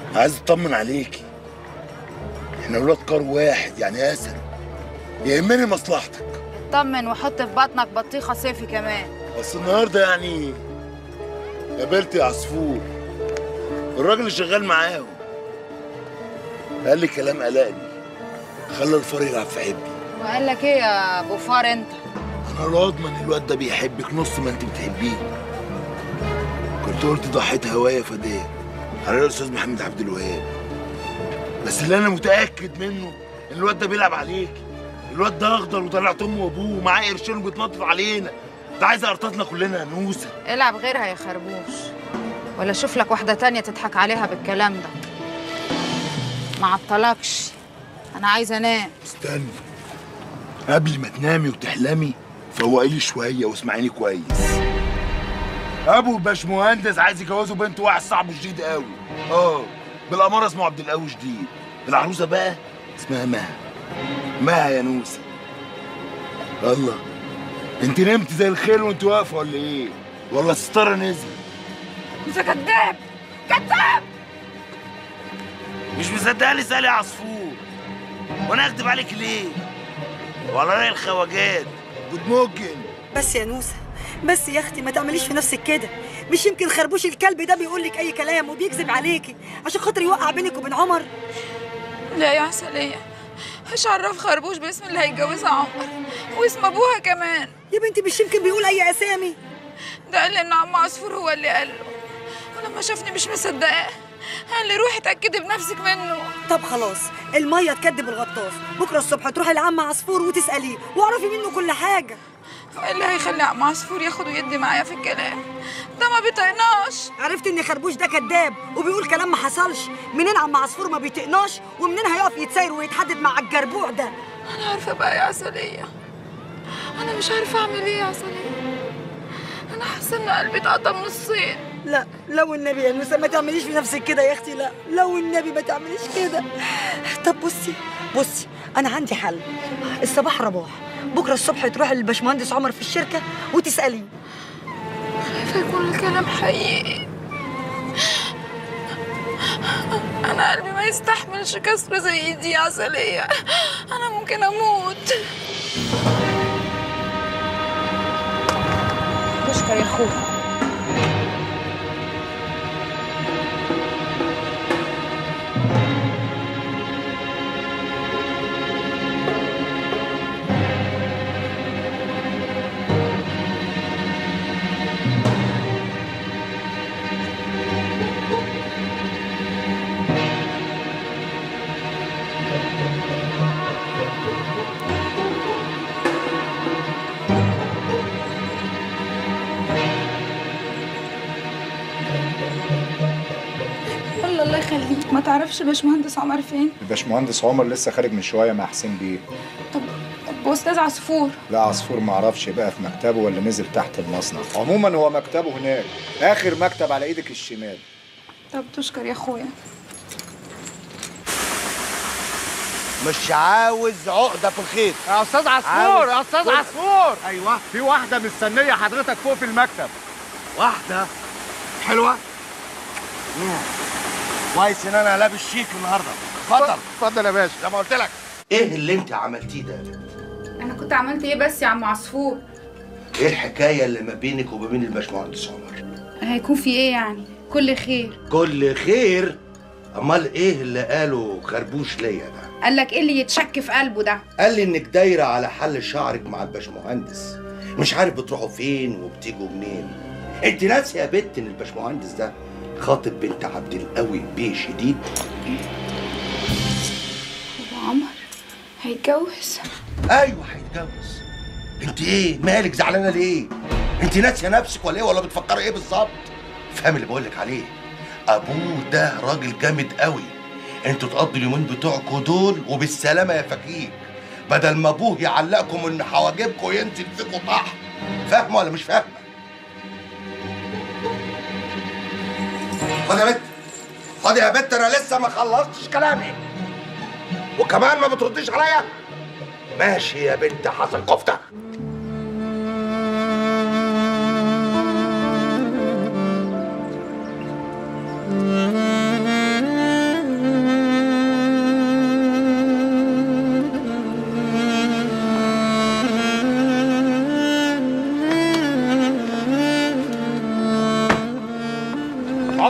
عايز اطمن عليكي احنا ولاد كار واحد يعني اسد يهمني مصلحتك اطمن وحط في بطنك بطيخه صيفي كمان بس النهارده يعني قابلت عصفور الراجل اللي شغال معاهم قال لي كلام قلقني خلى الفار يلعب في حبي وقال لك ايه يا ابو فار انت انا لا اضمن الواد ده بيحبك نص ما انت بتحبيه كنت قلت ضحيت هوايا فداه على الاستاذ محمد عبد الوهاب بس اللي انا متاكد منه ان الواد ده بيلعب عليك الواد ده اخضر وطلعت امه وابوه ومعاه قرشين وبيتنطط علينا ده عايز يقرططنا كلنا يا نوسه العب غيرها يا خربوش ولا شوف لك واحده تانية تضحك عليها بالكلام ده ما عطلكش انا عايزه انام استني قبل ما تنامي وتحلمي فوقي لي شويه واسمعيني كويس ابو باشمهندس عايز يجوزه بنت واحد صاحبه شديد قوي اه بالاماره اسمه عبد القوي شديد العروسه بقى اسمها مها مها يا نوسه الله انت نمت زي الخيل وانت واقفه ولا ايه ولا الستاره نزل انت كذاب كذاب مش مصدقني سالي يا عصفور وانا اكدب عليك ليه ولا راي الخواجات جود موجن بس يا نوسة بس يا اختي ما تعمليش في نفسك كده مش يمكن خربوش الكلب ده بيقول لك اي كلام وبيكذب عليكي عشان خاطر يوقع بينك وبين عمر لا يا عسلية مش عرف خربوش باسم اللي هيتجوزها عمر واسم ابوها كمان يا بنتي مش يمكن بيقول اي اسامي ده قال لي ان عم عصفور هو اللي قال له ولما شافني مش مصدقاه قال لي روحي اتاكدي بنفسك منه طب خلاص الميه تكدب الغطاس بكره الصبح تروحي لعم عصفور وتساليه واعرفي منه كل حاجه ايه اللي هيخلي عم عصفور ياخد ويدي معايا في الكلام ده ما بيطقناش عرفت ان خربوش ده كذاب وبيقول كلام ما حصلش منين عم عصفور ما بيطقناش ومنين هيقف يتساير ويتحدد مع الجربوع ده انا عارفه بقى يا عسلية انا مش عارفه اعمل ايه يا عسلية انا حاسه ان قلبي اتقطم نصين لا لو النبي يا نوسة ما تعمليش في نفسك كده يا اختي لا لو النبي ما تعمليش كده طب بصي بصي انا عندي حل الصباح رباح بكره الصبح تروحي للباشمهندس عمر في الشركه وتساليه خايفه يكون الكلام حقيقي انا قلبي ما يستحملش كسره زي دي يا عسلية انا ممكن اموت تشكر يا اخويا والله الله يخليك ما تعرفش باشمهندس عمر فين الباشمهندس عمر لسه خارج من شويه مع حسين بيه طب طب استاذ عصفور لا عصفور ما اعرفش بقى في مكتبه ولا نزل تحت المصنع عموما هو مكتبه هناك اخر مكتب على ايدك الشمال طب تشكر يا اخويا مش عاوز عقده في الخيط يا استاذ عصفور عاوز يا استاذ كل- عصفور ايوه في واحده مستنيه حضرتك فوق في المكتب واحده حلوه مم. كويس ان انا لابس شيك النهارده اتفضل اتفضل يا باشا زي ما قلت لك ايه اللي انت عملتيه ده يا بنت؟ انا كنت عملت ايه بس يا عم عصفور ايه الحكايه اللي ما بينك وما بين الباشمهندس عمر هيكون في ايه يعني كل خير كل خير امال ايه اللي قاله خربوش ليا ده قال لك ايه اللي يتشك في قلبه ده قال لي انك دايره على حل شعرك مع الباشمهندس مش عارف بتروحوا فين وبتيجوا منين انت ناسيه يا بنت ان الباشمهندس ده خاطب بنت عبد القوي بيه شديد هو عمر هيتجوز ايوه هيتجوز انت ايه مالك زعلانه ليه انت ناسيه نفسك ولا ايه ولا بتفكري ايه بالظبط فاهم اللي بقولك عليه ابوه ده راجل جامد قوي انتوا تقضوا اليومين بتوعكوا دول وبالسلامه يا فكيك بدل ما ابوه يعلقكم من حواجبكم وينزل فيكوا طحن فاهمه ولا مش فاهمه خد يا بنت خد يا بنت انا لسه ما خلصتش كلامي وكمان ما بترديش عليا ماشي يا بنت حسن كفته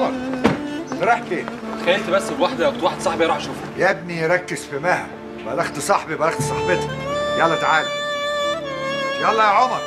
عمر رايح فين؟ تخيلت بس بواحده كنت واحد صاحبي اروح اشوفها يا ابني ركز في مها بلغت صاحبي بلغت صاحبتها يلا تعال يلا يا عمر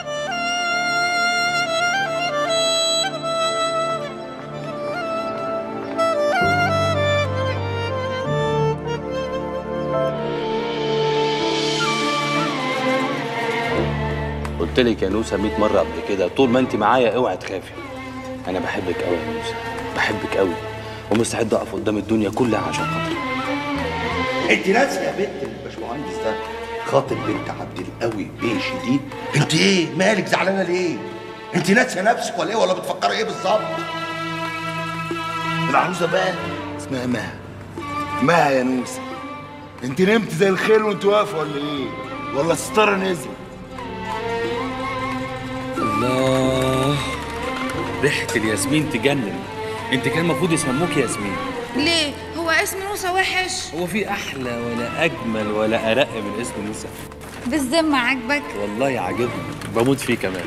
قلت لك يا نوسه 100 مره قبل كده طول ما انت معايا اوعي تخافي انا بحبك قوي يا نوسه بحبك قوي ومستعد اقف قدام الدنيا كلها عشان خاطرك انت ناسيه يا بنت الباشمهندس ده خاطب بنت عبد القوي بيه شديد انت ايه مالك زعلانه ليه انت ناسيه نفسك ولا ايه ولا بتفكري ايه بالظبط العروسه بقى اسمها مها مها يا نوسه انت نمت زي الخيل وانت واقفه ولا ايه ولا الستاره نزل الله ريحه الياسمين تجنن انت كان المفروض يسموك ياسمين ليه هو اسم نوسة وحش هو في احلى ولا اجمل ولا ارق من اسم نوسه بالذمة عاجبك والله عاجبني بموت فيه كمان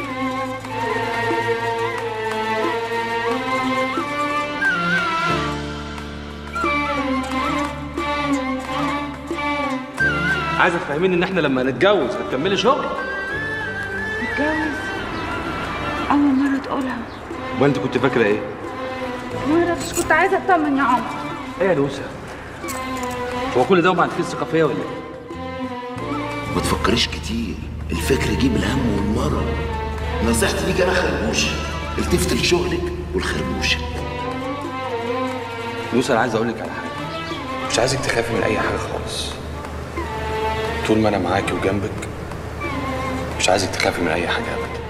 عايزه تفهميني ان احنا لما نتجوز هتكملي شغل اتجوز أول مرة تقولها وانت كنت فاكره ايه ما اعرفش كنت عايزة أطمن يا عمر ايه يا نوسه هو كل ده وما عندكيش ثقه فيا ولا ايه ما تفكريش كتير الفكر يجيب الهم والمرض نصيحتي ليك انا خربوشه التفت لشغلك والخربوشه نوسه انا عايز اقول لك على حاجه مش عايزك تخافي من اي حاجه خالص طول ما انا معاكي وجنبك مش عايزك تخافي من اي حاجه ابدا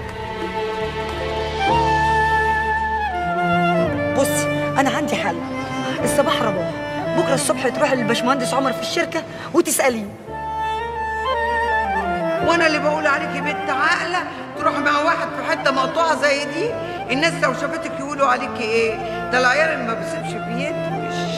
بصي انا عندي حل الصباح رباح بكره الصبح تروحي للباشمهندس عمر في الشركه وتساليه وانا اللي بقول عليكي بنت عاقله تروح مع واحد في حته مقطوعه زي دي الناس لو شافتك يقولوا عليكي ايه ده العيال اللي ما بيسيبش بيدوش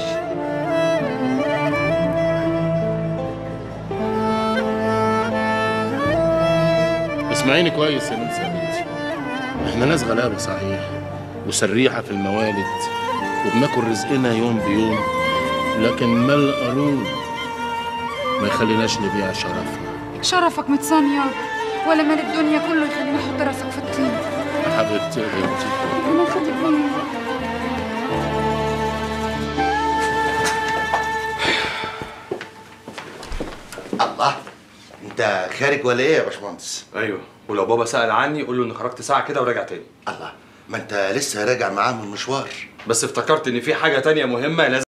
اسمعيني كويس يا نمسا يا بنتي احنا ناس غلابة صحيح وسريحة في الموالد وبناكل رزقنا يوم بيوم لكن مال القانون ما يخليناش نبيع شرفنا شرفك متسنير ولا مال الدنيا كله يخليني أحط راسك في الطين يا حبيبتي يا بنتي ربنا يخليك مني الله انت خارج ولا ايه يا باشمهندس ايوه ولو بابا سال عني قول له اني خرجت ساعه كده وراجع تاني الله ما انت لسه راجع معاه من المشوار بس افتكرت ان في حاجه تانية مهمه لازم